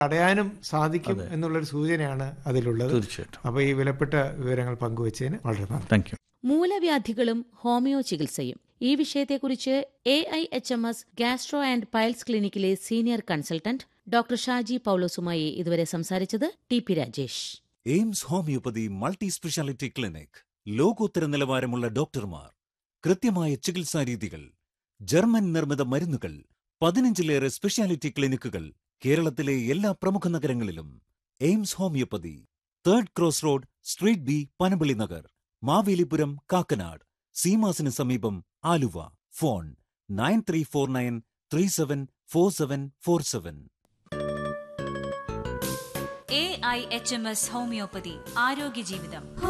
തടയാനും സാധിക്കും എന്നുള്ളൊരു സൂചനയാണ് അതിലുള്ളത് തീർച്ചയായിട്ടും അപ്പോൾ ഈ വിലപ്പെട്ട വിവരങ്ങൾ പങ്കുവച്ചതിന് വളരെ നന്ദി താങ്ക് യു മൂലവ്യാധികളും ഹോമിയോ ചികിത്സയും ഈ വിഷയത്തെക്കുറിച്ച് A I H M S gastro and piles ക്ലിനിക്കിലെ സീനിയർ കൺസൾട്ടന്റ് ഡോക്ടർ ഷാജി പൌലോസുമായി ഇതുവരെ സംസാരിച്ചത് T P Rajesh Aims homoeopathy multi speciality clinic ലോകോത്തര നിലവാരമുള്ള ഡോക്ടർമാർ കൃത്യമായ ചികിത്സാ രീതികൾ ജർമ്മൻ നിർമ്മിത മരുന്നുകൾ പതിനഞ്ചിലേറെ സ്പെഷ്യാലിറ്റി ക്ലിനിക്കുകൾ കേരളത്തിലെ എല്ലാ പ്രമുഖ നഗരങ്ങളിലും Aims homoeopathy third cross road street B Panampilly Nagar Mavelipuram Kakkanad സീമാസിന് സമീപം Aluva phone nine three four nine three seven four seven four seven A I H M S homoeopathy ആരോഗ്യ ജീവിതം